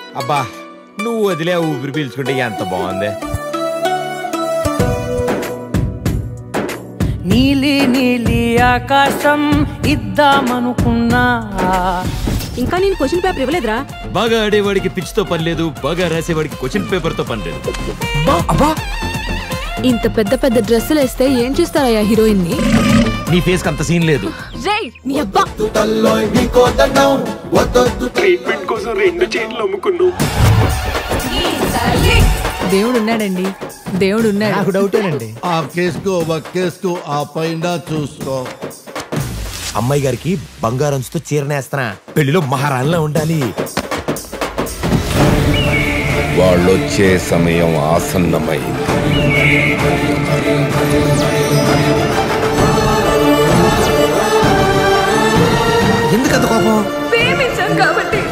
అబ్బా నువ్వు వదిలే ఆ ఊపిరి పీల్చుకుంటే ఎంత బాగుంది నీలి నీలి ఆకాశం ఇద్దామనుకున్నా ఇంకా నేను క్వశ్చన్ పేపర్ ఇవ్వలేదురా బాగా ఆడేవాడికి పిచ్చితో పని లేదు బాగా రాసేవాడికి క్వశ్చన్ పేపర్ తో పని లేదు ఇంత పెద్ద పెద్ద డ్రెస్సులు వేస్తే ఏం చూస్తారయ్యా హీరోయిన్ ని నీ ఫేస్ అంత సీన్ లేదు రేయ్ నీ అబ్బా దేవుడు ఉన్నాడండి దేవుడు ఉన్నాడు నాకు డౌటేనండి ఆ కేసుకో ఒక కేసుకో ఆ పైన చూసుకో అమ్మాయి గారికి బంగారంతో చీరనేస్తున్నా పెళ్లిలో మహారాణిలా ఉండాలి వాళ్ళొచ్చే సమయం ఆసన్నమైంది ఎందుకంత కోపం ప్రేమించాను కాబట్టి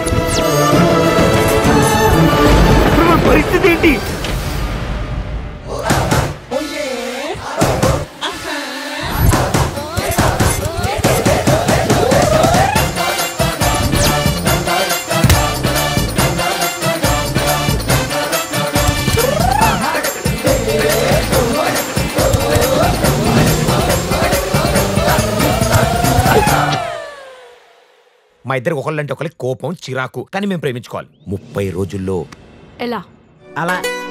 పరిస్థితి ఏంటి మా ఇద్దరికి ఒకళ్ళంటే ఒకరికి కోపం చిరాకు కానీ మేము ప్రేమించుకోవాలి ముప్పై రోజుల్లో ఎలా అలా